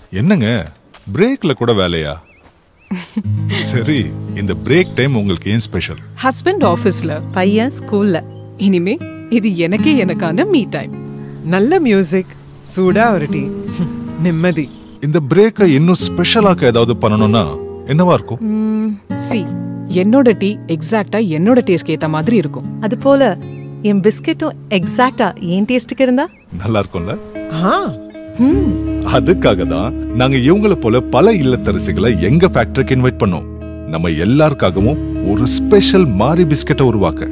என்னங்க பிரேக்ல கூட வேலையா சரி இந்த பிரேக் டைம் உங்களுக்கு ஏன் ஸ்பெஷல் ஹஸ்பண்ட் ஆபீஸ்ல பையன் ஸ்கூல்ல இனிமே இது எனக்கே எனக்கான மீ டைம் நல்ல மியூசிக் சூடா ஒரு டீ நிம்மதி இந்த பிரேக்கை இன்னும் ஸ்பெஷலாக்க ஏதாவது பண்ணணும்னா என்னவா இருக்கும் சி என்னோட டீ எக்ஸாக்ட்டா என்னோட டேஸ்ட்க்கு ஏத்த மாதிரி இருக்கும் அது போல என் பிஸ்கெட்டும் எக்ஸாக்டா என் டேஸ்ட்டுக்கு இருந்தா நல்லா இருக்கும்ல ஆ அதுக்காக தான் நாங்க இவங்களை போல பல இல்லத்தரசிகளை எங்க ஃபேக்டரிக்கு இன்வைட் பண்ணோம் நம்ம எல்லாருக்காகவும் ஒரு ஸ்பெஷல் மாரி பிஸ்கெட்டை உருவாக்க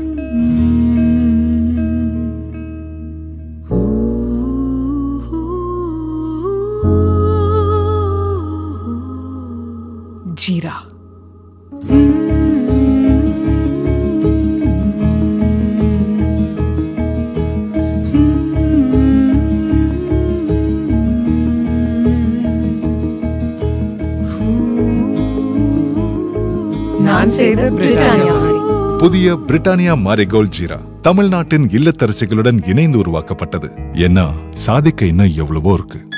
ஜீரா நான் செய்த பிரிட்டானியா மாறி. புதிய பிரிட்டானியா மாரிகோல்ட் ஜீரா தமிழ்நாட்டின் இல்லத்தரசிகளுடன் இணைந்து உருவாக்கப்பட்டது ஏன்னா சாதிக்க இன்னும் எவ்வளவோ இருக்கு